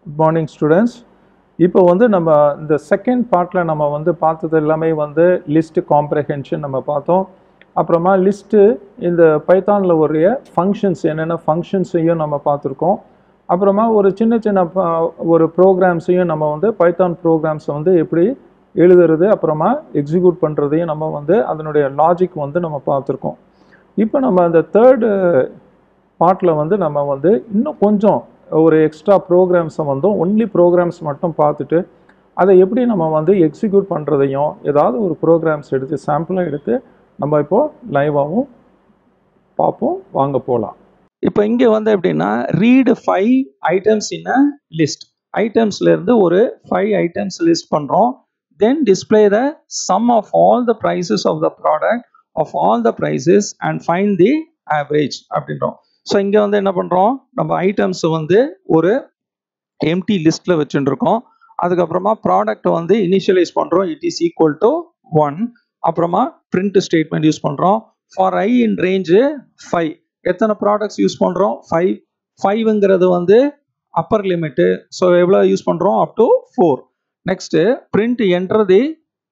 good morning students இப்போ வந்து நம்ம இந்த செகண்ட் பார்ட்டில் நம்ம வந்து பார்த்தது எல்லாமே வந்து லிஸ்ட் காம்ப்ரஹென்ஷன் நம்ம பார்த்தோம் அப்புறமா லிஸ்ட்டு இந்த பைத்தானில் உடைய ஃபங்க்ஷன்ஸ் என்னென்ன ஃபங்க்ஷன்ஸையும் நம்ம பார்த்துருக்கோம் அப்புறமா ஒரு சின்ன சின்ன ப- ஒரு ப்ரோக்ராம்ஸையும் நம்ம வந்து பைத்தான் ப்ரோக்ராம்ஸை வந்து எப்படி எழுதுறது அப்புறமா எக்ஸிக்யூட் பண்ணுறதையும் நம்ம வந்து அதனுடைய லாஜிக் வந்து நம்ம பார்த்துருக்கோம் இப்போ நம்ம அந்த தேர்டு பார்ட்டில் வந்து நம்ம வந்து இன்னும் கொஞ்சம் ஒரு எக்ஸ்ட்ரா ப்ரோக்ராம்ஸை வந்து ஒன்லி ப்ரோக்ராம்ஸ் மட்டும் பார்த்துட்டு அதை எப்படி நம்ம வந்து எக்ஸிக்யூட் பண்ணுறதையும் ஏதாவது ஒரு ப்ரோக்ராம்ஸ் எடுத்து சாம்பிளாக எடுத்து நம்ம இப்போது லைவாகவும் பார்ப்போம் வாங்க போகலாம் இப்போ இங்கே வந்து எப்படின்னா read five items in a list ஐட்டம்ஸ்லேருந்து ஒரு ஃபைவ் ஐட்டம்ஸ் லிஸ்ட் பண்ணுறோம் then display the sum of all the prices of the product of all the prices and find the average அப்படின்றோம் ஸோ இங்கே வந்து என்ன பண்ணுறோம் நம்ம ஐட்டம்ஸ் வந்து ஒரு எம்டி லிஸ்ட்டில் வச்சுட்டு இருக்கோம் அதுக்கப்புறமா ப்ராடக்ட்டை வந்து இனிஷியலைஸ் பண்ணுறோம் it is equal to one அப்புறமா பிரிண்ட் ஸ்டேட்மெண்ட் யூஸ் பண்ணுறோம் for I in range five எத்தனை ப்ராடக்ட்ஸ் யூஸ் பண்ணுறோம் ஃபைவ் ஃபைவ்ங்கிறது வந்து அப்பர் லிமிட்டு ஸோ எவ்வளோ யூஸ் பண்ணுறோம் up to four next print enter the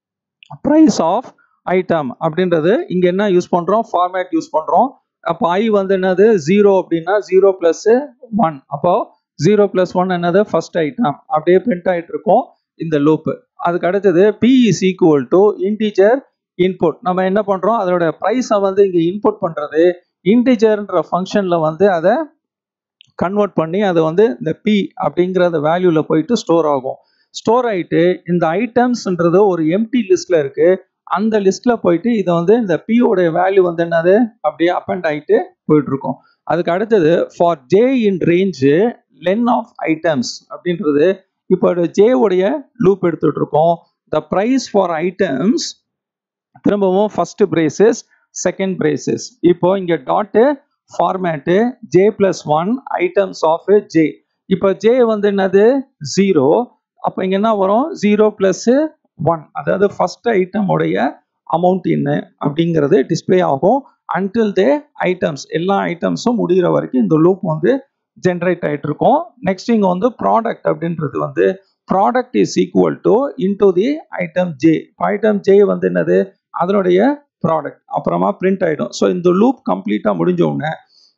price of item அப்படின்றது இங்கே என்ன யூஸ் பண்ணுறோம் ஃபார்மேட் யூஸ் பண்ணுறோம் அப்போ ஐ வந்து என்னது ஜீரோ அப்படின்னா ஜீரோ ப்ளஸ் ஒன் அப்போ ஜீரோ ப்ளஸ் ஒன் என்னது ஃபர்ஸ்ட் ஐட்டம் அப்படியே பிரிண்ட் ஆகிட்டு இருக்கும் இந்த லூப்பு அதுக்கு அடுத்தது p is equal to integer input நம்ம என்ன பண்ணுறோம் அதோட ப்ரைஸை வந்து இங்கே இன்புட் பண்ணுறது இன்டிஜர்ன்ற ஃபங்க்ஷனில் வந்து அதை கன்வெர்ட் பண்ணி அது வந்து இந்த பி அப்படிங்கிற அந்த வேல்யூவில் போயிட்டு ஸ்டோர் ஆகும் ஸ்டோர் ஆயிட்டு இந்த ஐட்டம்ஸ்ன்றது ஒரு எம்டி லிஸ்ட்ல இருக்கு அந்த லிஸ்ட்ல போயிட்டு இதை வந்து இந்த P உடைய வேல்யூ வந்து என்னது அப்படியே அப்பண்ட் ஆயிட்டு போயிட்டு இருக்கும் அதுக்கு அடுத்தது for J in range len of items அப்படின்றது இப்போ ஜே உடைய லூப் எடுத்துட்டு இருக்கோம் த ப்ரைஸ் ஃபார் ஐட்டம்ஸ் திரும்பவும் ஃபர்ஸ்ட் பிரேசஸ் செகண்ட் பிரேசஸ் இப்போ இங்க dot format j plus one items of j இப்போ ஜே வந்து என்னது ஜீரோ அப்போ இங்க என்ன வரும் ஜீரோ பிளஸ் ஒன் அதாவது ஃபர்ஸ்ட் ஐட்டம் உடைய அமௌண்ட் என்ன அப்படிங்கிறது டிஸ்ப்ளே ஆகும் அன்டில் தே ஐட்டம்ஸ் எல்லா ஐட்டம்ஸும் முடிகிற வரைக்கும் இந்த லூப் வந்து ஜென்ரேட் ஆயிட்டு இருக்கும் நெக்ஸ்ட் இங்க வந்து ப்ராடக்ட் அப்படின்றது வந்து product is equal to into the item j item j வந்து என்னது அதனுடைய ப்ராடக்ட் அப்புறமா பிரிண்ட் ஆயிடும் ஸோ இந்த லூப் கம்ப்ளீட்டா முடிஞ்ச உடனே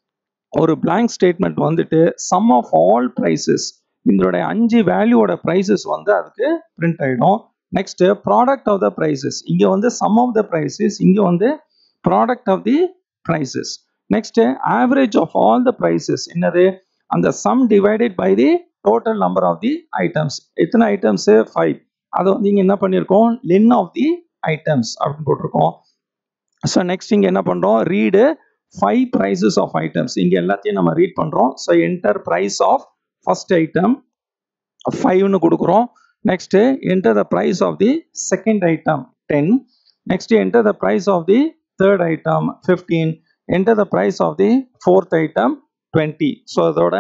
ஒரு blank ஸ்டேட்மெண்ட் வந்துட்டு சம் ஆஃப் ஆல் ப்ரைஸஸ் இதனுடைய அஞ்சு வேல்யூவோட ப்ரைஸஸ் வந்து அதுக்கு பிரிண்ட் ஆயிடும் next product of the prices இங்க வந்து சம் ஆஃப் த ப்ரைஸஸ் இங்க வந்து product of the prices next average of all the prices என்னது அந்த sum divided by the total number of the items எத்தனை ஐட்டம்ஸ் ஃபைவ் அதை வந்து இங்க என்ன பண்ணியிருக்கோம் லென் ஆஃப் தி ஐட்டம்ஸ் அப்படின்னு போட்டிருக்கோம் ஸோ நெக்ஸ்ட் இங்க என்ன பண்றோம் read five prices of items இங்க எல்லாத்தையும் நம்ம ரீட் பண்றோம் so enter price of first item ஃபைவ்னு கொடுக்குறோம் next enter the price of the second item ten next enter the price of the third item fifteen enter the price of the fourth item twenty so அதோட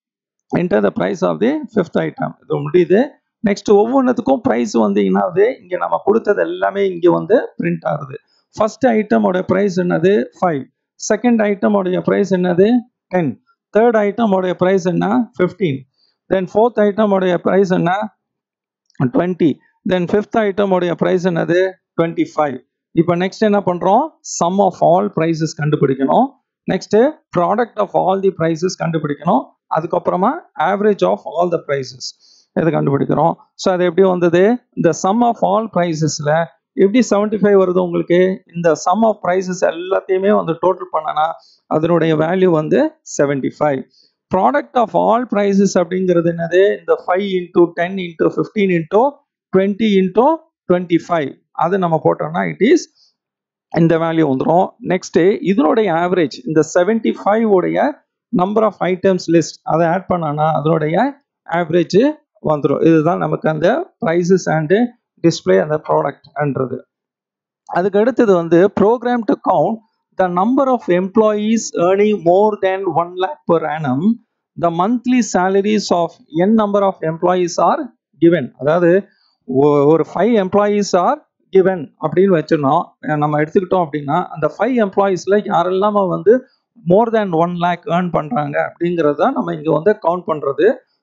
enter the price of the fifth item இது முடியுது next ஒவ்வொன்றுத்துக்கும் price வந்து என்னது இங்கே நம்ம கொடுத்தது எல்லாமே இங்கே வந்து பிரிண்ட் ஆகுது ஃபர்ஸ்ட் ஐட்டமோட ப்ரைஸ் என்னது ஃபைவ் செகண்ட் ஐட்டமோடைய ப்ரைஸ் என்னது டென் தேர்ட் ஐட்டமோடைய ப்ரைஸ் என்ன ஃபிஃப்டீன் தென் ஃபோர்த் ஐட்டமோடைய ப்ரைஸ் என்ன டுவெண்ட்டி தென் ஃபிஃப்த் ஐட்டமோடைய ப்ரைஸ் என்னது டுவெண்ட்டி ஃபைவ் இப்போ நெக்ஸ்ட் என்ன பண்ணுறோம் சம் ஆஃப் ஆல் ப்ரைஸஸ் கண்டுபிடிக்கணும் next product of all the prices கண்டுபிடிக்கணும் அதுக்கப்புறமா average of all the prices இது கண்டுபிடிக்கிறோம் ஸோ அது எப்படி வந்தது இந்த சம் ஆஃப் ஆல் ப்ரைஸஸில் எப்படி செவன்டி ஃபைவ் வருது உங்களுக்கு இந்த சம் ஆஃப் ப்ரைஸஸ் எல்லாத்தையுமே வந்து டோட்டல் பண்ணனா அதனுடைய வேல்யூ வந்து seventy five product of all prices அப்படிங்கிறது என்னது இந்த five into ten into fifteen into twenty into twenty five அது நம்ம போட்டோம்னா இட் இஸ் இந்த வேல்யூ வந்துடும் நெக்ஸ்ட் இதனுடைய ஆவரேஜ் இந்த செவன்டி ஃபைவ் உடைய நம்பர் ஆஃப் ஐட்டம்ஸ் லிஸ்ட் அதை ஆட் பண்ணனா அதனுடைய ஆவரேஜ் வந்துடும் இதுதான் நமக்கு அந்த ப்ரைஸஸ் அண்டு டிஸ்பிளே அந்த ப்ராடக்ட்ன்றது அதுக்கு அடுத்தது வந்து program to count the number of employees earning more than one lakh per annum the monthly salaries of N number of employees are given அதாவது ஒ- ஒரு ஃபைவ் எம்ப்ளாயீஸ் ஆர் given அப்படின்னு வச்சிருந்தோம் அஹ் நம்ம எடுத்துக்கிட்டோம் அப்படின்னா அந்த ஃபைவ் எம்ப்ளாயீஸ்ல யாரெல்லாம் வந்து more than one lakh earn பண்றாங்க அப்படிங்கிறத நம்ம இங்க வந்து கவுண்ட் பண்றது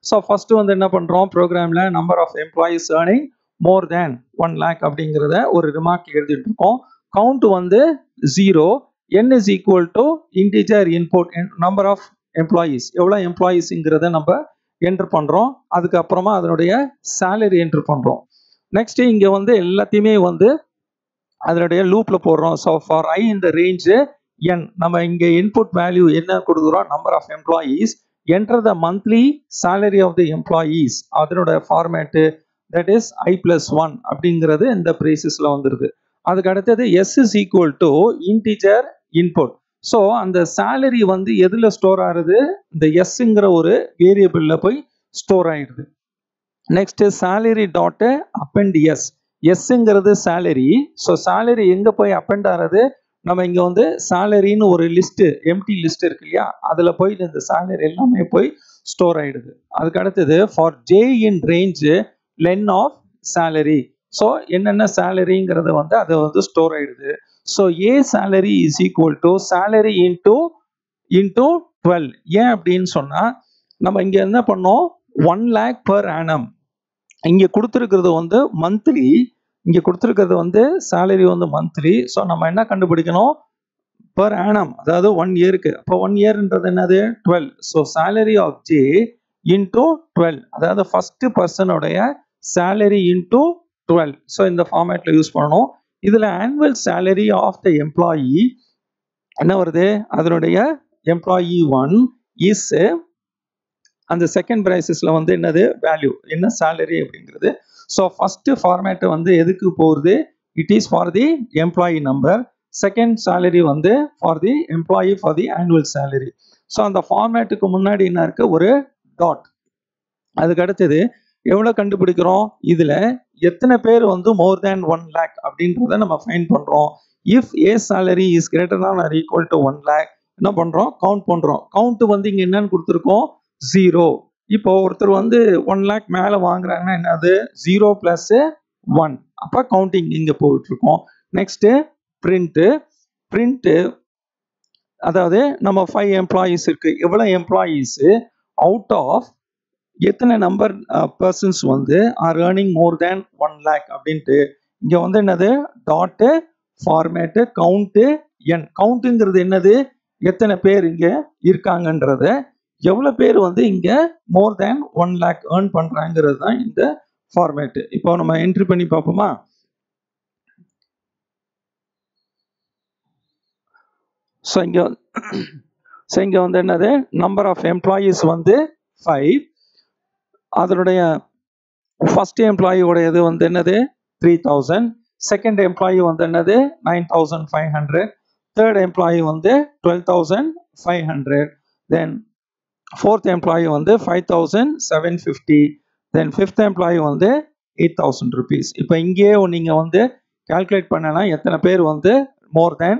ஸோ ஃபர்ஸ்ட் வந்து என்ன பண்றோம் ப்ரோக்ராம்ல number of employees earning more than one lakh அப்படிங்கிறத ஒரு ரிமார்க் எழுதிட்டு இருக்கோம் கவுண்ட் வந்து zero n is equal to integer input number of employees எவ்வளோ எம்ப்ளாயீஸ்ங்கிறத நம்ம என்டர் பண்றோம் அதுக்கப்புறமா அதனுடைய சேலரி என்டர் பண்றோம் நெக்ஸ்ட் இங்க வந்து எல்லாத்தையுமே வந்து அதனுடைய லூப்ல போடுறோம் ஸோ ஃபார் ஐ இந்த ரேஞ்சு என் நம்ம இங்க இன்புட் வேல்யூ என்ன கொடுக்குறோம் number of employees enter the monthly salary of the employees அதனோட format that is I plus one அப்படிங்கிறது இந்த ப்ரைசஸ்ல வந்துருது அதுக்கு அடுத்தது s is equal to integer input so அந்த சேலரி வந்து எதுல ஸ்டோர் ஆகுது இந்த எஸ்ங்கிற ஒரு வேரியபிள்ல போய் ஸ்டோர் ஆயிடுது next salary dot append s எஸ்ங்கிறது சேலரி ஸோ சேலரி எங்க போய் அப்பெண்ட் ஆகிறது நம்ம இங்க வந்து சேலரின்னு ஒரு லிஸ்ட் எம்டி லிஸ்ட் இருக்கு இல்லையா அதுல போய் இந்த சேலரி எல்லாமே போய் ஸ்டோர் ஆயிடுது அதுக்கு அடுத்தது for J in range len of salary so என்னென்ன சேலரிங்கிறது வந்து அது வந்து ஸ்டோர் ஆயிடுது so a salary is equal to salary into into twelve ஏன் அப்படின்னு சொன்னா நம்ம இங்க என்ன பண்ணோம் ஒன் லேக் பர் ஆனம் இங்க கொடுத்துருக்கிறது வந்து மந்த்லி இங்க கொடுத்துருக்கிறது வந்து சேலரி வந்து மந்த்லி ஸோ நம்ம என்ன கண்டுபிடிக்கணும் பர் ஆனம் அதாவது ஒன் இயருக்கு அப்போ ஒன் இயர்ன்றது என்னது twelve so salary of J into twelve அதாவது ஃபர்ஸ்ட் பர்சனுடைய சேலரி இன்டூ டுவெல் ஸோ இந்த ஃபார்மேட்ல யூஸ் பண்ணணும் இதுல annual salary of the employee என்ன வருது அதனுடைய எம்ப்ளாயி ஒன் இஸ் அந்த செகண்ட் பிரைசஸ்ல வந்து என்னது வேல்யூ என்ன சேலரி அப்படிங்கிறது ஸோ ஃபர்ஸ்ட் ஃபார்மேட் வந்து எதுக்கு போகுது it is for the employee number second salary வந்து for the employee for the annual salary so அந்த ஃபார்மேட்டுக்கு முன்னாடி என்ன இருக்கு ஒரு டாட் அதுக்கு அடுத்தது எவ்வளோ கண்டுபிடிக்கிறோம் இதுல எத்தனை பேர் வந்து மோர் தேன் ஒன் லேக் அப்படின்றத நம்ம ஃபைன் பண்றோம் if a salary is greater than or equal to one lakh என்ன பண்றோம் கவுண்ட் பண்றோம் கவுண்ட் வந்து இங்க என்னன்னு கொடுத்துருக்கோம் ஜீரோ இப்போ ஒருத்தர் வந்து ஒன் லேக் மேல வாங்குறாங்கன்னா என்னது ஜீரோ பிளஸ் ஒன் அப்ப கவுண்டிங் இங்க போயிட்டு இருக்கோம் நெக்ஸ்ட் பிரிண்ட் பிரிண்ட் அதாவது நம்ம ஃபைவ் எம்ப்ளாயீஸ் இருக்கு எவ்வளவு எம்ப்ளாயீஸ் அவுட் ஆஃப் எத்தனை நம்பர் பர்சன்ஸ் வந்து are earning more than one lakh அப்படின்ட்டு இங்க வந்து என்னது டாட்டு ஃபார்மேட்டு கவுண்ட்டு என் கவுண்ட்டுங்கிறது என்னது எத்தனை பேர் இங்க இருக்காங்கன்றத எவ்வளவு பேர் வந்து இங்க more than one lakh earn பண்றாங்கிறது தான் இந்த ஃபார்மேட் இப்போ நம்ம என்ட்ரி பண்ணி பார்ப்போமா ஸோ இங்க ஸோ இங்க வந்து என்னது நம்பர் ஆஃப் எம்ப்ளாயீஸ் வந்து ஃபைவ் அதனுடைய ஃபர்ஸ்ட் எம்ப்ளாயியோடையது வந்து என்னது த்ரீ தௌசண்ட் செகண்ட் எம்ப்ளாயி வந்து என்னது nine thousand five hundred third employee வந்து twelve thousand five hundred then fourth employee வந்து five thousand seven fifty then fifth employee வந்து எயிட் தௌசண்ட் ருபீஸ் இப்போ இங்கேயே நீங்கள் வந்து கால்குலேட் பண்ணனா எத்தனை பேர் வந்து மோர் தேன்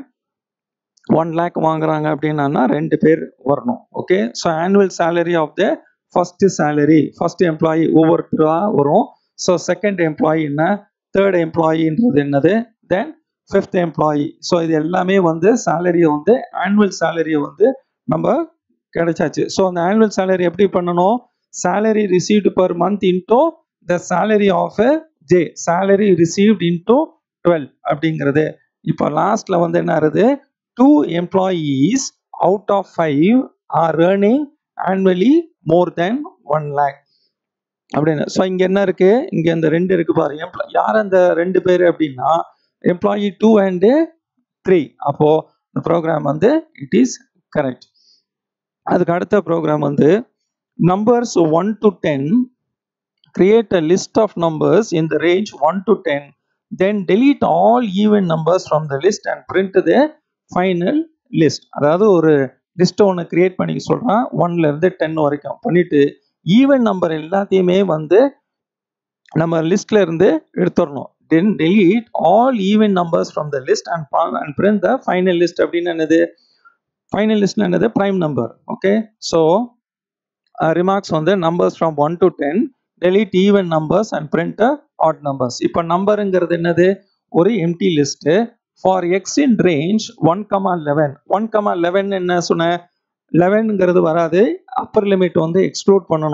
ஒன் லேக் வாங்குறாங்க அப்படின்னா ரெண்டு பேர் வரணும் okay so annual salary of the first salary first employee ஒவ்வொருத்தரா வரும் ஸோ செகண்ட் எம்ப்ளாயி என்ன தேர்ட் எம்ப்ளாயின்றது என்னது தென் ஃபிஃப்த் எம்ப்ளாயி ஸோ இது எல்லாமே வந்து சேலரியை வந்து ஆனுவல் சேலரியை வந்து நம்ம கிடைச்சாச்சு ஸோ அந்த ஆனுவல் சேலரி எப்படி பண்ணணும் salary received per month into the salary of J salary received into twelve அப்படிங்கிறது இப்போ லாஸ்ட்ல வந்து என்ன ஆகுது two employees out of five are earning annually more than one lakh அப்படின்னு ஸோ இங்க என்ன இருக்கு இங்க இந்த ரெண்டு இருக்கு பாரு எம்ப்ளாய் யார் அந்த ரெண்டு பேர் அப்படின்னா எம்ப்ளாயி டூ அண்டு த்ரீ அப்போ இந்த ப்ரோக்ராம் வந்து இட் இஸ் கரெக்ட் அதுக்கு அடுத்த ப்ரோக்ராம் வந்து numbers one to ten create a list of numbers in the range one to ten then delete all even numbers from the list and print the final list அதாவது ஒரு லிஸ்ட்டை ஒன்று create பண்ணிக்க சொல்கிறான் ஒன்ல இருந்து டென் வரைக்கும் பண்ணிட்டு ஈவன் நம்பர் எல்லாத்தையுமே வந்து நம்ம லிஸ்ட்ல இருந்து எடுத்துடணும் then delete all even numbers from the list and and print the final list அப்படின்னு என்னது ஃபைனல் லிஸ்ட்ல என்னது prime number okay so remarks வந்து numbers from one to ten delete even numbers and print odd numbers இப்போ நம்பருங்கிறது என்னது ஒரு empty list for x in range one comma eleven one comma eleven என்ன சொன்ன லெவன்ங்கிறது வராது அப்பர் லிமிட் வந்து exclude பண்ணணும்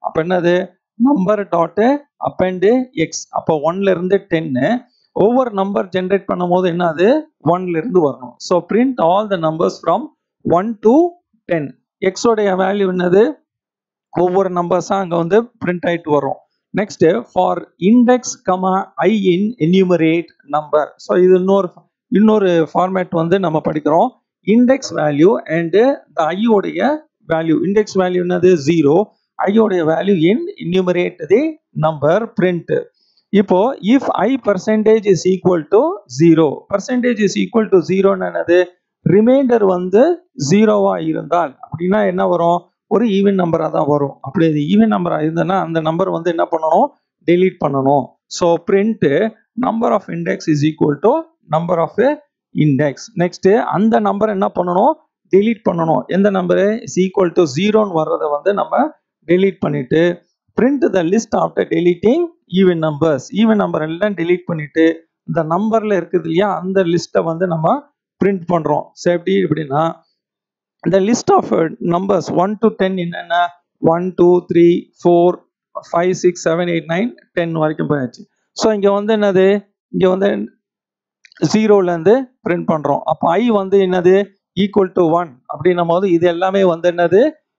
அப்போ என்னது நம்பர் டாட்டு அப்பெண்டு எக்ஸ் அப்போ ஒன்ல இருந்து டென்னு ஒவ்வொரு நம்பர் ஜென்ரேட் பண்ணும்போது என்னது ஒன்ல இருந்து வரணும் so print all the numbers from one to ten எக்ஸோடைய வேல்யூ என்னது ஒவ்வொரு நம்பர்ஸாக அங்கே வந்து பிரிண்ட் ஆயிட்டு வரும் next for index comma I in enumerate number so இது இன்னொரு இன்னொரு ஃபார்மேட் வந்து நம்ம படிக்கிறோம் இண்டெக்ஸ் வேல்யூ அண்டு த ஐயோடைய வேல்யூ இண்டெக்ஸ் வேல்யூ என்னது ஜீரோ ஐயோடைய value in enumerate the number print இப்போ if I percentage is equal to zero percentage is equal to ஜீரோன்னு என்னது ரிமைண்டர் வந்து ஜீரோவா இருந்தால் அப்படின்னா என்ன வரும் ஒரு ஈவன் நம்பராக தான் வரும் அப்படி அது ஈவன் நம்பராக இருந்ததுன்னா அந்த நம்பர் வந்து என்ன பண்ணணும் delete பண்ணணும் so print number of index is equal to number of index next அந்த நம்பர் என்ன பண்ணணும் delete பண்ணணும் எந்த நம்பரு இஸ் ஈக்குவல் டு ஜீரோன்னு வர்றதை வந்து நம்ம delete பண்ணிட்டு print the list after deleting even numbers even number எல்லாம் delete பண்ணிட்டு இந்த நம்பர்ல இருக்குது இல்லையா அந்த லிஸ்ட்டை வந்து நம்ம பிரிண்ட் பண்றோம் ஸோ எப்படி எப்படின்னா இந்த list of numbers one to ten என்னென்ன one two three four five six seven eight nine ten வரைக்கும் போயாச்சு ஸோ இங்கே வந்து என்னது இங்கே வந்து ஜீரோலேருந்து பிரிண்ட் பண்ணுறோம் அப்போ ஐ வந்து என்னது ஈக்குவல் டு ஒன் அப்படின்னும் போது இது எல்லாமே வந்து என்னது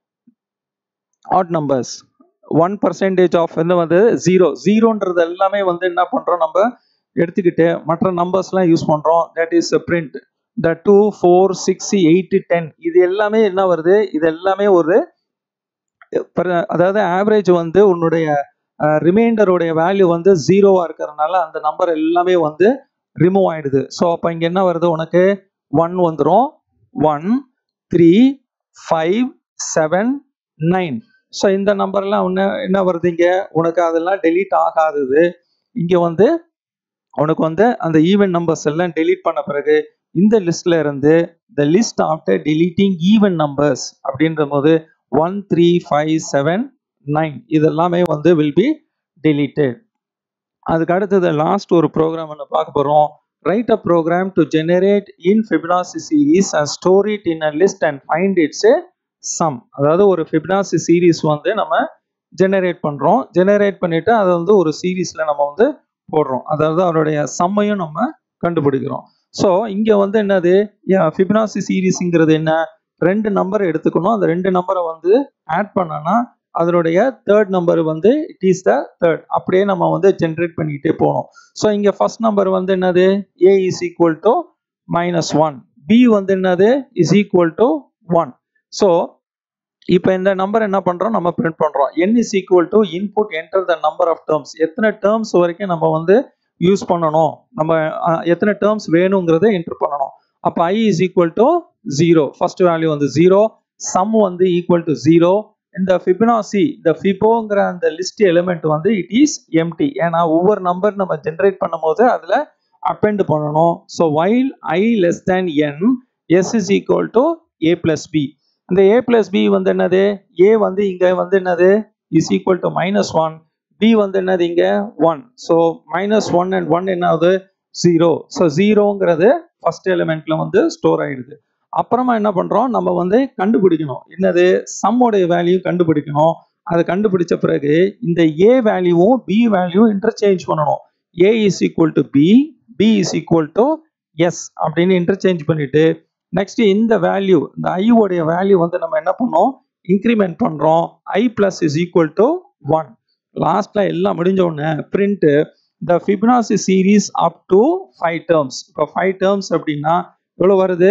odd numbers one percentage of வந்து வந்து ஜீரோ ஜீரோன்றது எல்லாமே வந்து என்ன பண்ணுறோம் நம்ம எடுத்துக்கிட்டு மற்ற நம்பர்ஸ்லாம் யூஸ் பண்ணுறோம் தட் இஸ் பிரிண்ட் இந்த two four six eight ten இது எல்லாமே என்ன வருது இது எல்லாமே ஒரு per- அதாவது ஆவரேஜ் வந்து உன்னுடைய ரிமைண்டருடைய வேல்யூ வந்து ஜீரோவாக இருக்கிறதுனால அந்த நம்பர் எல்லாமே வந்து ரிமூவ் ஆயிடுது ஸோ அப்போ இங்கே என்ன வருது உனக்கு ஒன் வந்துடும் one three five seven nine so இந்த நம்பர்லாம் என்ன என்ன வருது இங்கே உனக்கு அதெல்லாம் delete ஆகாதது இங்கே வந்து உனக்கு வந்து அந்த ஈவன் நம்பர்ஸ் எல்லாம் delete பண்ண பிறகு இந்த லிஸ்ட்ல இருந்து the list after deleting even numbers அப்படின்ற போது one three five seven nine இதெல்லாமே வந்து வில் பி deleted அதுக்கு அடுத்தது லாஸ்ட் ஒரு ப்ரோக்ராம் ஒன்று பார்க்க போகிறோம் write a program to generate in Fibonacci series and store it in a list and find its sum அதாவது ஒரு ஃபிபினாசி சீரீஸ் வந்து நம்ம ஜெனரேட் பண்ணுறோம் ஜெனரேட் பண்ணிட்டு அதை வந்து ஒரு சீரீஸில் நம்ம வந்து போடுறோம் அதாவது அவருடைய சம்மையும் நம்ம கண்டுபிடிக்கிறோம் ஸோ இங்கே வந்து என்னது ஃபிபினாசி சீரீஸுங்கிறது என்ன ரெண்டு நம்பர் எடுத்துக்கணும் அந்த ரெண்டு நம்பரை வந்து ஆட் பண்ணனா அதனுடைய தேர்ட் நம்பர் வந்து இட் இஸ் த தேர்ட் அப்படியே நம்ம வந்து ஜென்ரேட் பண்ணிக்கிட்டே போகணும் ஸோ இங்கே ஃபர்ஸ்ட் நம்பர் வந்து என்னது a is equal to minus one b வந்து என்னது is equal to one so இப்போ இந்த நம்பர் என்ன பண்ணுறோம் நம்ம பிரிண்ட் பண்ணுறோம் n is equal to input enter the number of terms எத்தனை டேர்ம்ஸ் வரைக்கும் நம்ம வந்து யூஸ் பண்ணணும் நம்ம அஹ், எத்தனை டேர்ம்ஸ் வேணுங்கிறத என்டர் பண்ணணும் அப்போ I is equal to zero first value வந்து ஜீரோ சம் வந்து ஈக்குவல் டு ஜீரோ இந்த ஃபிபனாசி இந்த ஃபிபோங்கிற அந்த லிஸ்ட் எலிமெண்ட் வந்து இட் இஸ் எம்டி ஏன்னா ஒவ்வொரு நம்பர் நம்ம ஜென்ரேட் பண்ணும்போது அதில் அப்பெண்ட் பண்ணணும் so while I less than n s is equal to a plus b இந்த ஏ பிளஸ் பி வந்து என்னது ஏ வந்து இங்கே வந்து என்னது is equal to minus one b வந்து என்னது இங்கே one so minus one and one என்ன ஆகுது ஜீரோ ஸோ ஜீரோங்கிறது ஃபர்ஸ்ட் எலிமெண்ட்ல வந்து ஸ்டோர் ஆயிடுது அப்புறமா என்ன பண்றோம் நம்ம வந்து கண்டுபிடிக்கணும் என்னது சம்மோடைய வேல்யூ கண்டுபிடிக்கணும் அதை கண்டுபிடிச்ச பிறகு இந்த ஏ வேல்யூவும் பி வேல்யூ இன்டர்சேஞ்ச் பண்ணணும் a is equal to b b is equal to s அப்படின்னு இன்டர்சேஞ்ச் பண்ணிட்டு நெக்ஸ்ட் இந்த வேல்யூ இந்த ஐ உடைய வேல்யூ வந்து நம்ம என்ன பண்ணோம் இன்க்ரிமெண்ட் பண்றோம் I plus is equal to one லாஸ்ட்ல எல்லாம் முடிஞ்ச உடனே print the Fibonacci series up to five terms இப்போ ஃபைவ் டேர்ம்ஸ் அப்படின்னா எவ்வளோ வருது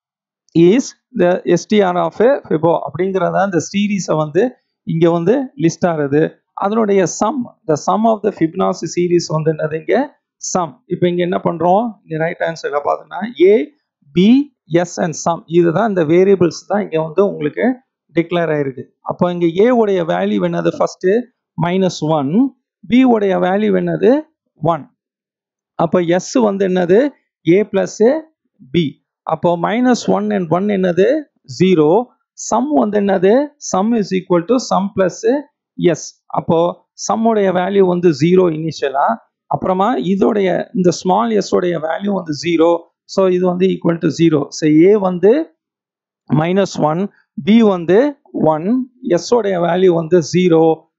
is the STR of fibo அப்படிங்கிறத அந்த சீரீஸை வந்து இங்கே வந்து லிஸ்ட் ஆகுது அதனுடைய sum the sum of the Fibonacci series வந்து என்னது இங்கே சம் இப்போ இங்கே என்ன பண்ணுறோம் இங்கே ரைட் ஹேண்ட் சைடில் பார்த்தோன்னா a b s and sum இதுதான் இந்த வேரியபிள்ஸ் தான் இங்கே வந்து உங்களுக்கு டிக்ளேர் ஆயிருக்கு அப்போ இங்கே ஏ உடைய வேல்யூ என்னது ஃபர்ஸ்ட் மைனஸ் ஒன் பி உடைய வேல்யூ என்னது ஒன் அப்போ எஸ் வந்து என்னது ஏ பிளஸ் பி அப்போ மைனஸ் ஒன் அண்ட் ஒன் என்னது ஜீரோ சம் வந்து என்னது sum is equal to sum plus s அப்போ சம்முடைய வேல்யூ வந்து ஜீரோ இனிஷியலா அப்புறமா இதோடைய இந்த ஸ்மால் எஸ் உடைய வேல்யூ வந்து ஜீரோ ஸோ இது வந்து equal to zero so a வந்து மைனஸ் ஒன் பி வந்து ஒன் எஸ் உடைய வேல்யூ வந்து ஜீரோ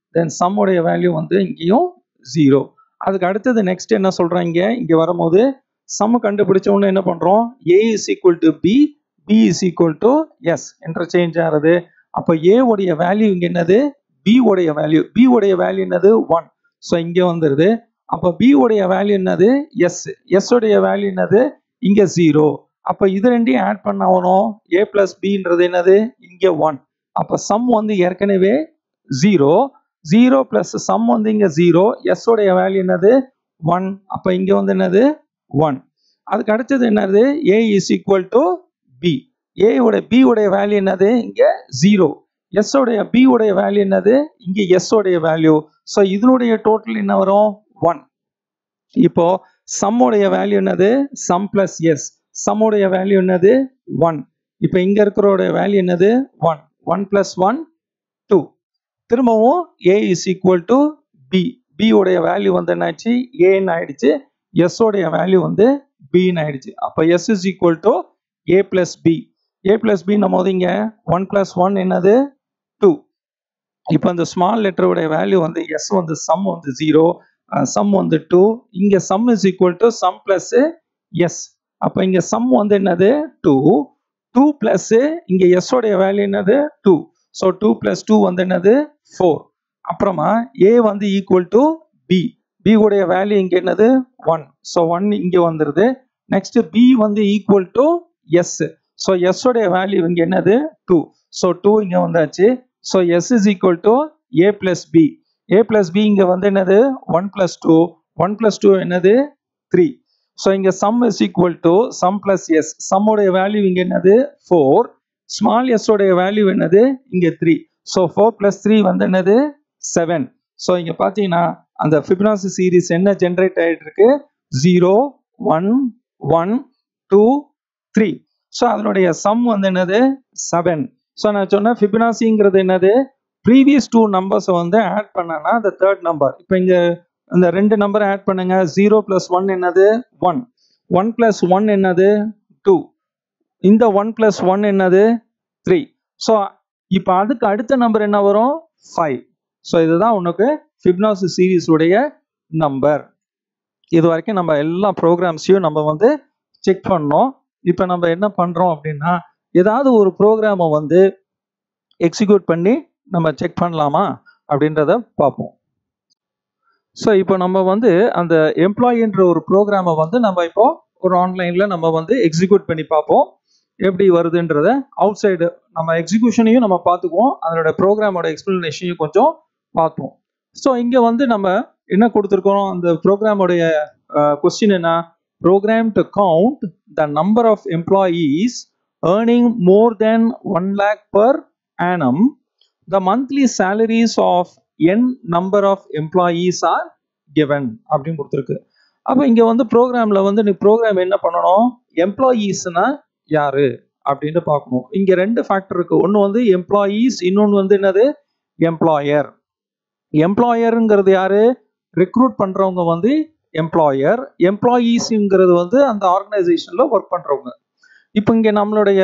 தென் சம்முடைய வேல்யூ வந்து இங்கேயும் ஜீரோ அதுக்கு அடுத்தது நெக்ஸ்ட் என்ன சொல்றாங்க இங்க வரும்போது சம் கண்டுபிடிச்ச உடனே என்ன பண்றோம் a is equal to b b is equal to s interchange ஆகுது அப்போ ஏ உடைய வேல்யூ இங்க என்னது பி உடைய வேல்யூ பி உடைய வேல்யூ என்னது ஒன் ஸோ இங்க வந்துருது அப்போ பி உடைய வேல்யூ என்னது எஸ் எஸ் உடைய வேல்யூ என்னது இங்க ஜீரோ அப்போ இது ரெண்டையும் ஆட் பண்ண ஆகணும் ஏ பிளஸ் பின்றது என்னது இங்க ஒன் அப்போ சம் வந்து ஏற்கனவே ஜீரோ ஜீரோ பிளஸ் சம் வந்து இங்க ஜீரோ எஸ் உடைய வேல்யூ என்னது ஒன் அப்போ இங்க வந்து என்னது ஒன் அதுக்கு அடுத்தது என்னது a is equal to b a உடைய பி உடைய வேல்யூ என்னது இங்க ஜீரோ எஸ் உடைய பி உடைய வேல்யூ என்னது இங்க எஸ் உடைய வேல்யூ ஸோ இதனுடைய டோட்டல் என்ன வரும் ஒன் இப்போ சம் உடைய வேல்யூ என்னது சம் பிளஸ் எஸ் சம் உடைய வேல்யூ என்னது ஒன் இப்போ இங்க இருக்கிறோட வேல்யூ என்னது one one plus one two திரும்பவும் a is equal to b b உடைய வேல்யூ வந்து என்னாச்சு ஏன்னு ஆயிடுச்சு எஸ் உடைய வேல்யூ வந்து பின்னு ஆயிடுச்சு அப்போ s is equal to a plus b a plus b நம்ம வந்து இங்க ஒன் பிளஸ் ஒன் என்னது டூ இப்போ இந்த ஸ்மால் லெட்டருடைய வேல்யூ வந்து எஸ் வந்து சம் வந்து ஜீரோ சம் வந்து டூ இங்க sum is equal to sum plus s அப்போ இங்க சம் வந்து என்னது டூ டூ பிளஸ் இங்க எஸ் உடைய வேல்யூ என்னது two so two plus two வந்து என்னது ஃபோர் அப்புறமா ஏ வந்து ஈக்குவல் டு பி பி உடைய வேல்யூ இங்க என்னது ஒன் ஸோ ஒன் இங்க வந்துருது நெக்ஸ்ட் பி வந்து equal to s so s உடைய வேல்யூ இங்க என்னது டூ ஸோ டூ இங்க வந்தாச்சு so s is equal to a plus b a plus b இங்க வந்து என்னது one plus two one plus two என்னது த்ரீ ஸோ இங்க sum is equal to sum plus s சம்முடைய வேல்யூ இங்க என்னது ஃபோர் ஸ்மால் எஸ் உடைய வேல்யூ என்னது இங்க three so four plus three வந்து என்னது செவன் ஸோ இங்க பாத்தீங்கன்னா அந்த ஃபிபனாசி சீரிஸ் என்ன ஜென்ரேட் ஆயிட்டு இருக்கு zero one one two three so அதனுடைய சம் வந்து என்னது செவன் ஸோ நான் சொன்னேன் ஃபிபனாசிங்கிறது என்னது ப்ரீவியஸ் டூ நம்பர்ஸை வந்து ஆட் பண்ணனா அந்த தேர்ட் நம்பர் இப்போ இங்க இந்த ரெண்டு நம்பர் ஆட் பண்ணுங்க ஜீரோ பிளஸ் ஒன் என்னது ஒன் ஒன் பிளஸ் ஒன் என்னது டூ இந்த ஒன் பிளஸ் ஒன் என்னது த்ரீ ஸோ இப்போ அதுக்கு அடுத்த நம்பர் என்ன வரும் ஃபைவ் ஸோ இதுதான் உனக்கு ஃபிப்னாசி சீரீஸ் உடைய நம்பர் இது வரைக்கும் நம்ம எல்லா ப்ரோக்ராம்ஸையும் நம்ம வந்து செக் பண்ணோம் இப்போ நம்ம என்ன பண்ணுறோம் அப்படின்னா ஏதாவது ஒரு ப்ரோக்ராமை வந்து எக்ஸிக்யூட் பண்ணி நம்ம செக் பண்ணலாமா அப்படின்றத பார்ப்போம் ஸோ இப்போ நம்ம வந்து அந்த எம்ப்ளாயின்ற ஒரு ப்ரோக்ராமை வந்து நம்ம இப்போ ஒரு ஆன்லைனில் நம்ம வந்து எக்ஸிக்யூட் பண்ணி பார்ப்போம் எப்படி வருதுன்றத அவுட் சைடு நம்ம எக்ஸிக்யூஷனையும் நம்ம பார்த்துக்குவோம் அதனோட ப்ரோக்ராமோட எக்ஸ்பிளனேஷனையும் கொஞ்சம் பார்த்தோம் ஸோ இங்கே வந்து நம்ம என்ன கொடுத்துருக்கோம் அந்த ப்ரோக்ராமோடைய கொஸ்டின் என்ன program to count the number of employees earning more than one lakh per annum the monthly salaries of N number of employees are given அப்படின்னு கொடுத்துருக்கு அப்போ இங்கே வந்து ப்ரோக்ராமில் வந்து நீ ப்ரோக்ராம் என்ன பண்ணணும் எம்ப்ளாயீஸ்னா யாரு அப்படின்னு பார்க்கணும் இங்கே ரெண்டு ஃபேக்டர் இருக்கு ஒன்று வந்து எம்ப்ளாயீஸ் இன்னொன்று வந்து என்னது எம்ப்ளாயர் எம்ப்ளாயருங்கிறது யாரு ரெக்ரூட் பண்றவங்க வந்து எம்ப்ளாயர் எம்ப்ளாயீஸ்ங்கிறது வந்து அந்த ஆர்கனைசேஷன்ல ஒர்க் பண்றவங்க இப்போ இங்க நம்மளுடைய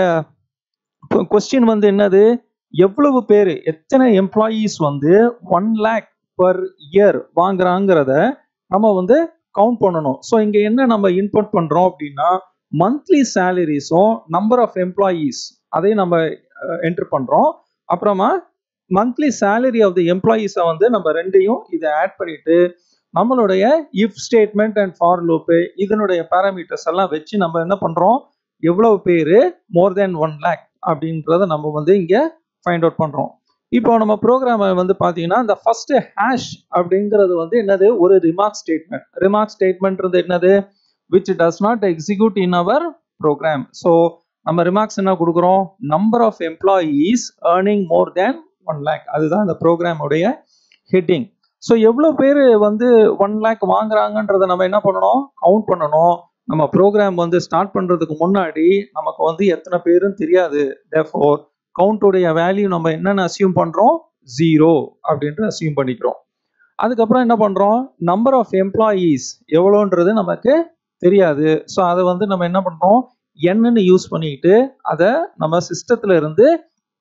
கொஸ்டின் வந்து என்னது எவ்வளவு பேர் எத்தனை எம்ப்ளாயீஸ் வந்து ஒன் லேக் பர் இயர் வாங்குறாங்கிறத நம்ம வந்து கவுண்ட் பண்ணணும் ஸோ இங்க என்ன நம்ம இன்புட் பண்றோம் அப்படின்னா மந்த்லி சேலரிஸும் நம்பர் ஆஃப் எம்ப்ளாயீஸ் அதையும் நம்ம என்ட்ரு பண்றோம் அப்புறமா மந்த்லி சேலரி ஆஃப் தி எம்ப்ளாயீஸை வந்து நம்ம ரெண்டையும் இதை ஆட் பண்ணிட்டு நம்மளுடைய if statement and for loop இதனுடைய பேராமீட்டர்ஸ் எல்லாம் வச்சு நம்ம என்ன பண்றோம் எவ்வளவு பேர் மோர் தென் ஒன் லேக் அப்படின்றத நம்ம வந்து இங்க ஃபைண்ட் அவுட் பண்றோம் இப்போ நம்ம ப்ரோக்ராம் வந்து பார்த்தீங்கன்னா இந்த ஃபர்ஸ்ட் ஹேஷ் அப்படிங்கிறது வந்து என்னது ஒரு ரிமார்க் ஸ்டேட்மெண்ட் ரிமார்க் ஸ்டேட்மெண்ட்ன்றது என்னது which does not execute in our program so நம்ம ரிமார்க்ஸ் என்ன கொடுக்குறோம் number of employees earning more than one lakh அதுதான் இந்த ப்ரோக்ராமுடைய ஹெட்டிங் ஸோ எவ்வளோ பேர் வந்து ஒன் லேக் வாங்குறாங்கன்றதை நம்ம என்ன பண்ணணும் கவுண்ட் பண்ணணும் நம்ம ப்ரோக்ராம் வந்து ஸ்டார்ட் பண்ணுறதுக்கு முன்னாடி நமக்கு வந்து எத்தனை பேரும் தெரியாது தேஃபோர் கவுண்டோடைய வேல்யூ நம்ம என்னென்ன அசியூம் பண்ணுறோம் ஜீரோ அப்படின்ட்டு அசியூம் பண்ணிக்கிறோம் அதுக்கப்புறம் என்ன பண்ணுறோம் நம்பர் ஆஃப் எம்ப்ளாயீஸ் எவ்வளோன்றது நமக்கு தெரியாது ஸோ அதை வந்து நம்ம என்ன பண்ணுறோம் என்னன்னு யூஸ் பண்ணிட்டு அதை நம்ம சிஸ்டத்துல இருந்து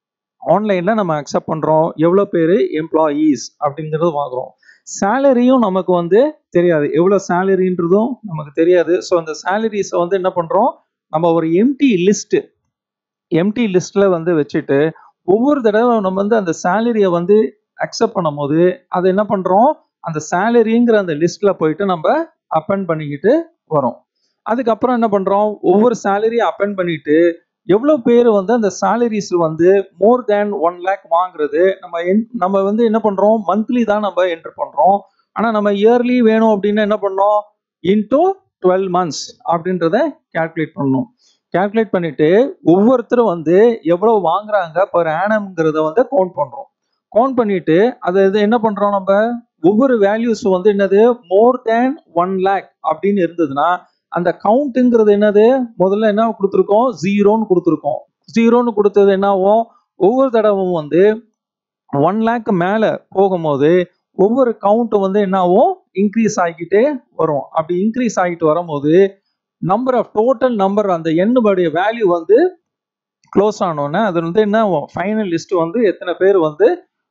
ஆன்லைனில் நம்ம அக்செப்ட் பண்ணுறோம் எவ்வளோ பேர் எம்ப்ளாயீஸ் அப்படிங்கிறது வாங்குறோம் சேலரியும் நமக்கு வந்து தெரியாது எவ்வளோ சேலரின்றதும் நமக்கு தெரியாது ஸோ அந்த சேலரிஸை வந்து என்ன பண்ணுறோம் நம்ம ஒரு எம்டி லிஸ்ட்டு எம்டி லிஸ்ட்டில் வந்து வச்சுட்டு ஒவ்வொரு தடவை நம்ம வந்து அந்த சேலரியை வந்து அக்செப்ட் பண்ணும்போது அதை என்ன பண்ணுறோம் அந்த சேலரிங்கிற அந்த லிஸ்ட்டில் போயிட்டு நம்ம அப்பெண்ட் பண்ணிக்கிட்டு வரோம் அதுக்கப்புறம் என்ன பண்ணுறோம் ஒவ்வொரு சேலரியை அப்பெண்ட் பண்ணிட்டு எவ்வளோ பேர் வந்து அந்த சேலரிஸ் வந்து மோர் தேன் ஒன் லேக் வாங்குறது நம்ம என் நம்ம வந்து என்ன பண்ணுறோம் மந்த்லி தான் நம்ம என்டர் பண்ணுறோம் ஆனால் நம்ம இயர்லி வேணும் அப்படின்னு என்ன பண்ணோம் இன்டூ டுவெல் மந்த்ஸ் அப்படின்றத கால்குலேட் பண்ணணும் கால்குலேட் பண்ணிட்டு ஒவ்வொருத்தரும் வந்து எவ்வளோ வாங்குறாங்க பர் ஆனம்ங்கிறத வந்து கவுண்ட் பண்ணுறோம் கவுண்ட் பண்ணிட்டு அதை இது என்ன பண்ணுறோம் நம்ம ஒவ்வொரு வேல்யூஸ் வந்து என்னது மோர் தேன் ஒன் லேக் அப்படின்னு இருந்ததுன்னா அந்த கவுண்ட்டுங்கிறது என்னது முதல்ல என்ன கொடுத்துருக்கோம் ஜீரோன்னு கொடுத்துருக்கோம் ஜீரோன்னு கொடுத்தது என்னாகும் ஒவ்வொரு தடவும் வந்து ஒன் லேக் மேலே போகும்போது ஒவ்வொரு கவுண்ட்டும் வந்து என்னாகும் இன்க்ரீஸ் ஆகிக்கிட்டே வரும் அப்படி இன்க்ரீஸ் ஆகிட்டு வரும்போது நம்பர் ஆஃப் டோட்டல் நம்பர் அந்த எண்ணுடைய வேல்யூ வந்து க்ளோஸ் ஆனோன்னே அது வந்து என்ன ஃபைனல் லிஸ்ட் வந்து எத்தனை பேர் வந்து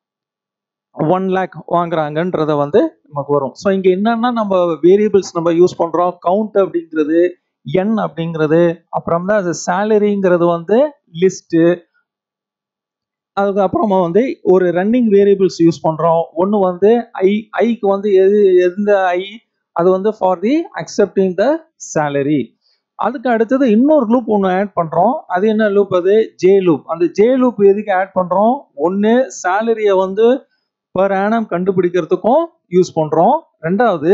ஒன் லேக் வாங்குறாங்கன்றத வந்து நமக்கு வரும் ஸோ இங்கே என்னன்னா நம்ம வேரியபிள்ஸ் நம்ம யூஸ் பண்ணுறோம் கவுண்ட் அப்படிங்கிறது என் அப்படிங்கிறது அப்புறம் தான் அது சேலரிங்கிறது வந்து லிஸ்ட்டு அதுக்கப்புறமா வந்து ஒரு ரன்னிங் வேரியபிள்ஸ் யூஸ் பண்ணுறோம் ஒன்று வந்து ஐ ஐக்கு வந்து எது எந்த ஐ அது வந்து for the accepting the salary அதுக்கு அடுத்தது இன்னொரு லூப் ஒன்று ஆட் பண்ணுறோம் அது என்ன லூப் அது ஜே லூப் அந்த ஜே லூப் எதுக்கு ஆட் பண்ணுறோம் ஒன்று சேலரியை வந்து பர் ஆனம் கண்டுபிடிக்கிறதுக்கும் யூஸ் பண்ணுறோம் ரெண்டாவது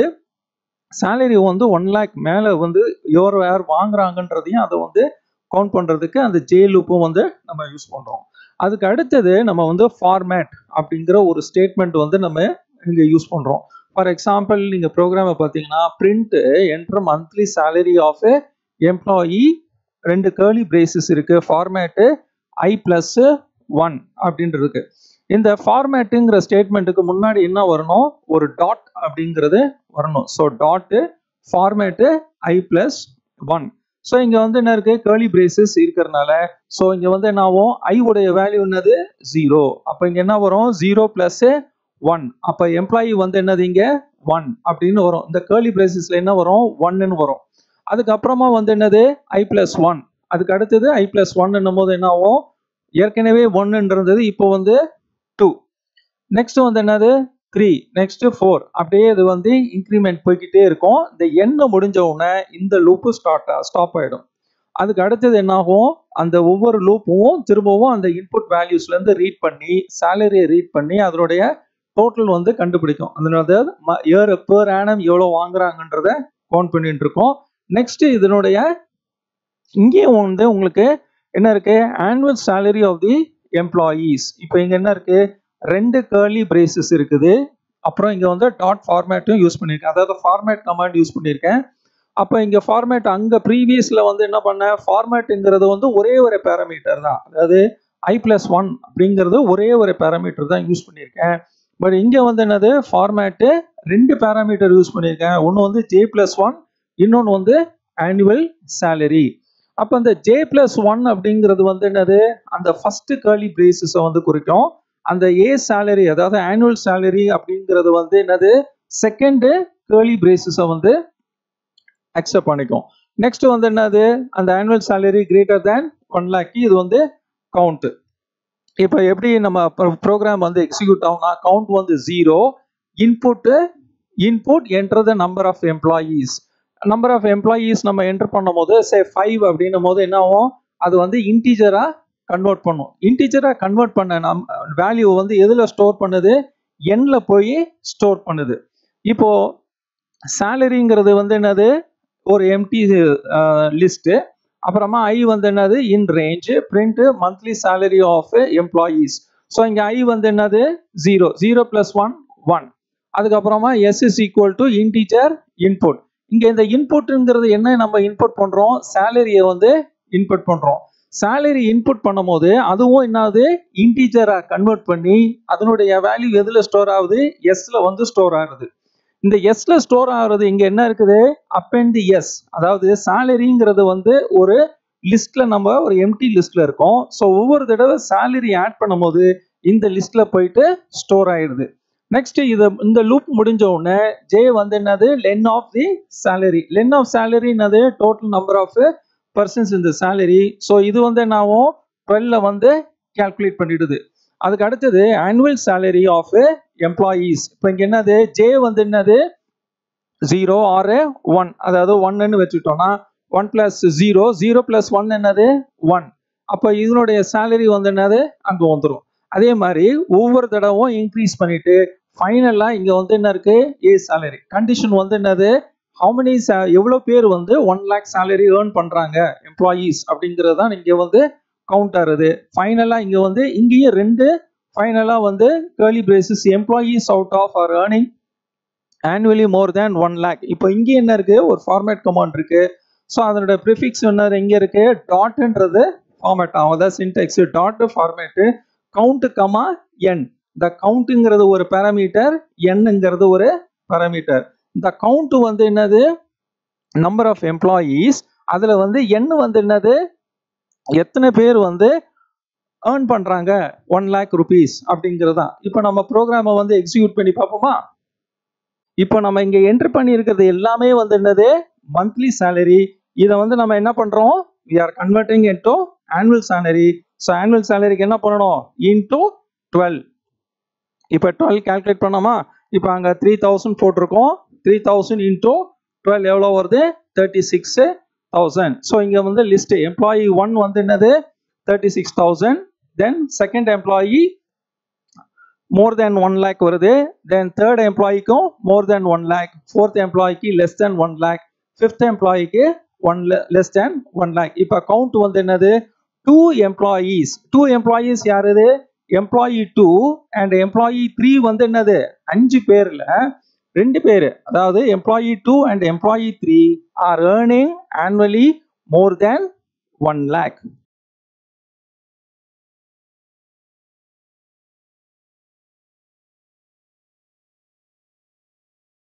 சேலரி வந்து ஒன் லேக் மேலே வந்து எவர் யார் வாங்குறாங்கன்றதையும் அதை வந்து கவுண்ட் பண்ணுறதுக்கு அந்த ஜே லூப்பும் வந்து நம்ம யூஸ் பண்ணுறோம் அதுக்கு அடுத்தது நம்ம வந்து ஃபார்மேட் அப்படிங்கிற ஒரு ஸ்டேட்மெண்ட் வந்து நம்ம இங்கே யூஸ் பண்ணுறோம் ஃபார் எக்ஸாம்பிள் நீங்கள் ப்ரோக்ராமை பார்த்தீங்கன்னா print enter monthly salary of employee ரெண்டு கேர்லி பிரேசஸ் இருக்கு ஃபார்மேட்டு ஐ பிளஸ் ஒன் அப்படின்ட்டு இருக்கு இந்த ஃபார்மேட்டுங்கிற ஸ்டேட்மெண்ட்டுக்கு முன்னாடி என்ன வரணும் ஒரு டாட் அப்படிங்கிறது வரணும் so dot format I plus one so இங்கே வந்து என்ன இருக்கு கேர்லி பிரேசஸ் இருக்கிறதுனால ஸோ இங்கே வந்து என்ன ஆகும் ஐ உடைய வேல்யூ என்னது ஜீரோ அப்போ இங்கே என்ன வரும் ஜீரோ பிளஸ் ஒன் அப்போ எம்ப்ளாயி வந்து என்னது இங்கே ஒன் அப்படின்னு வரும் இந்த கேர்லி பிரேசஸ்ல என்ன வரும் ஒன்னு வரும் அதுக்கப்புறமா வந்து என்னது ஐ பிளஸ் ஒன் அதுக்கு அடுத்தது ஐ பிளஸ் ஒன்னும் போது என்ன ஆகும் ஏற்கனவே ஒன்னுன்னு இருந்தது இப்போ வந்து டூ நெக்ஸ்ட் வந்து என்னது த்ரீ நெக்ஸ்ட் ஃபோர் அப்படியே இது வந்து இன்க்ரிமெண்ட் போய்கிட்டே இருக்கும் இந்த எண்ணை முடிஞ்ச உடனே இந்த லூப்பு ஸ்டார்ட் ஸ்டாப் ஆயிடும் அதுக்கு அடுத்தது என்ன ஆகும் அந்த ஒவ்வொரு லூப்பும் திரும்பவும் அந்த இன்புட் வேல்யூஸ்ல இருந்து ரீட் பண்ணி சேலரியை ரீட் பண்ணி அதனுடைய டோட்டல் வந்து கண்டுபிடிக்கும் அதனால இயர் பேர் ஆனம் எவ்வளோ வாங்குறாங்கன்றத கவுண்ட் பண்ணிட்டு இருக்கோம் நெக்ஸ்ட் இதனுடைய இங்கேயும் வந்து உங்களுக்கு என்ன இருக்கு annual salary of the employees இப்போ இங்க என்ன இருக்கு ரெண்டு கேர்லி பிரேசஸ் இருக்குது அப்புறம் இங்க வந்து டாட் ஃபார்மேட்டும் யூஸ் பண்ணியிருக்கேன் அதாவது ஃபார்மேட் கமாண்ட் யூஸ் பண்ணியிருக்கேன் அப்போ இங்க ஃபார்மேட் அங்க ப்ரீவியஸ்ல வந்து என்ன பண்ண ஃபார்மேட்டுங்கிறது வந்து ஒரே ஒரு பேராமீட்டர் தான் அதாவது ஐ பிளஸ் ஒன் அப்படிங்கிறது ஒரே ஒரு பேராமீட்டர் தான் யூஸ் பண்ணியிருக்கேன் பட் இங்க வந்து என்னது ஃபார்மேட்டு ரெண்டு பேராமீட்டர் யூஸ் பண்ணியிருக்கேன் ஒன்று வந்து ஜே பிளஸ் ஒன் இன்னொன்று வந்து ஆனுவல் சேலரி அப்போ அந்த ஜே பிளஸ் ஒன் அப்படிங்கிறது வந்து என்னது அந்த ஃபர்ஸ்ட் கேர்லி பிரேசஸை வந்து குறிக்கும் அந்த ஏ சேலரி அதாவது ஆனுவல் சேலரி அப்படிங்கிறது வந்து என்னது செகண்ட் கேர்லி பிரேசஸை வந்து அக்செப்ட் பண்ணிக்கும் நெக்ஸ்ட் வந்து என்னது அந்த annual salary greater than one lakh இது வந்து கவுண்ட் இப்போ எப்படி நம்ம ப்ரோக்ராம் வந்து எக்ஸிக்யூட் ஆகும்னா கவுண்ட் வந்து zero input input enter the number of employees number of employees நம்ம என்டர் பண்ணும் போது சே ஃபைவ் அப்படின்னும் போது என்ன ஆகும் அது வந்து இன்டீஜரா கன்வெர்ட் பண்ணும் இன்டீஜரா கன்வெர்ட் பண்ண நம் வேல்யூ வந்து எதுல ஸ்டோர் பண்ணுது எண்ல போய் ஸ்டோர் பண்ணுது இப்போ சேலரிங்கிறது வந்து என்னது ஒரு எம்டி லிஸ்ட் அப்புறமா ஐ வந்து என்னது in range print monthly salary of employees so இங்கே ஐ வந்து என்னது zero zero plus one one அதுக்கப்புறமா S is equal to integer input இங்க இந்த இன்புட்ங்கிறது என்ன நம்ம இன்புட் பண்றோம் சேலரியை வந்து இன்புட் பண்றோம் சேலரி இன்புட் பண்ணும்போது அதுவும் என்னது இன்டீஜரா கன்வெர்ட் பண்ணி அதனுடைய வேல்யூ எதுல ஸ்டோர் ஆகுது எஸ்ல வந்து ஸ்டோர் ஆகுது இந்த எஸ்ல ஸ்டோர் ஆகுறது இங்க என்ன இருக்குது அப் அண்ட் தி எஸ் அதாவது சேலரிங்கிறது வந்து ஒரு லிஸ்ட்ல நம்ம ஒரு எம்டி லிஸ்ட்ல இருக்கோம் ஸோ ஒவ்வொரு தடவை சேலரி ஆட் பண்ணும்போது இந்த லிஸ்ட்ல போயிட்டு ஸ்டோர் ஆயிடுது நெக்ஸ்ட் இது இந்த லூப் முடிஞ்ச உடனே ஜே வந்து என்னது len of the salary len of salary என்னது டோட்டல் நம்பர் ஆஃப் பர்சன்ஸ் இந்த சேலரி ஸோ இது வந்து என்னாகும் டுவெல்ல வந்து கால்குலேட் பண்ணிடுது அதுக்கு அடுத்தது ஆனுவல் சேலரி ஆஃப் எம்ப்ளாயீஸ் இப்போ இங்க என்னது ஜே வந்து என்னது ஜீரோ ஆறு ஒன் அதாவது ஒன்னு வச்சுக்கிட்டோம்னா one plus zero zero plus one என்னது ஒன் அப்போ இதனுடைய சேலரி வந்து என்னது அங்கே வந்துடும் அதே மாதிரி ஒவ்வொரு தடவும் இன்க்ரீஸ் பண்ணிட்டு ஃபைனலாக இங்கே வந்து என்ன இருக்கு ஏ சேலரி கண்டிஷன் வந்து என்னது ஹவு மெனி எவ்வளோ பேர் வந்து ஒன் லேக் சேலரி ஏர்ன் பண்ணுறாங்க எம்ப்ளாயீஸ் அப்படிங்கிறது தான் இங்கே வந்து கவுண்ட் ஆகுது ஃபைனலாக இங்கே வந்து இங்கேயும் ரெண்டு ஃபைனலாக வந்து curly braces employees out of are earning annually more than one lakh இப்போ இங்கே என்ன இருக்கு ஒரு ஃபார்மேட் கமாண்ட் இருக்கு ஸோ அதனோட ப்ரிஃபிக்ஸ் என்ன இங்கே இருக்கு டாட்ன்றது ஃபார்மேட் ஆகும் அதாவது syntax dot format count comma N இந்த கவுண்ட்டுங்கிறது ஒரு பேராமீட்டர் என்னங்கிறது ஒரு பேராமீட்டர் இந்த கவுண்ட் வந்து என்னது நம்பர் ஆஃப் எம்ப்ளாயீஸ் அதுல வந்து எண் வந்து என்னது எத்தனை பேர் வந்து ஏர்ன் பண்றாங்க ஒன் லேக் ருபீஸ் அப்படிங்கிறது தான் இப்போ நம்ம ப்ரோக்ராமை வந்து எக்ஸிக்யூட் பண்ணி பார்ப்போமா இப்போ நம்ம இங்க என்ட்ரி பண்ணி இருக்கிறது எல்லாமே வந்து என்னது மந்த்லி சேலரி இதை வந்து நம்ம என்ன பண்றோம் we are converting into annual salary so annual சேலரிக்கு என்ன பண்ணணும் இன்டூ டுவெல் இப்போ டுவெல் கால்குலேட் பண்ணோமா இப்போ அங்கே த்ரீ தௌசண்ட் போட்டிருக்கோம் த்ரீ தௌசண்ட் இன்டூ டுவெல் எவ்வளோ வருது தேர்ட்டி சிக்ஸ் தௌசண்ட் ஸோ இங்கே வந்து லிஸ்ட் எம்ப்ளாயி ஒன் வந்து என்னது thirty six thousand then second employee more than one lakh வருது தென் தேர்ட் எம்ப்ளாயிக்கும் more than one lakh fourth எம்ப்ளாயிக்கு less than one lakh fifth எம்ப்ளாயிக்கு one less than one lakh இப்போ கவுண்ட் வந்து என்னது டூ எம்ப்ளாயீஸ் டூ எம்ப்ளாயீஸ் யார் இது employee two and employee three வந்து என்னது அஞ்சு பேர்ல ரெண்டு பேர் அதாவது employee two and employee three are earning annually more than one lakh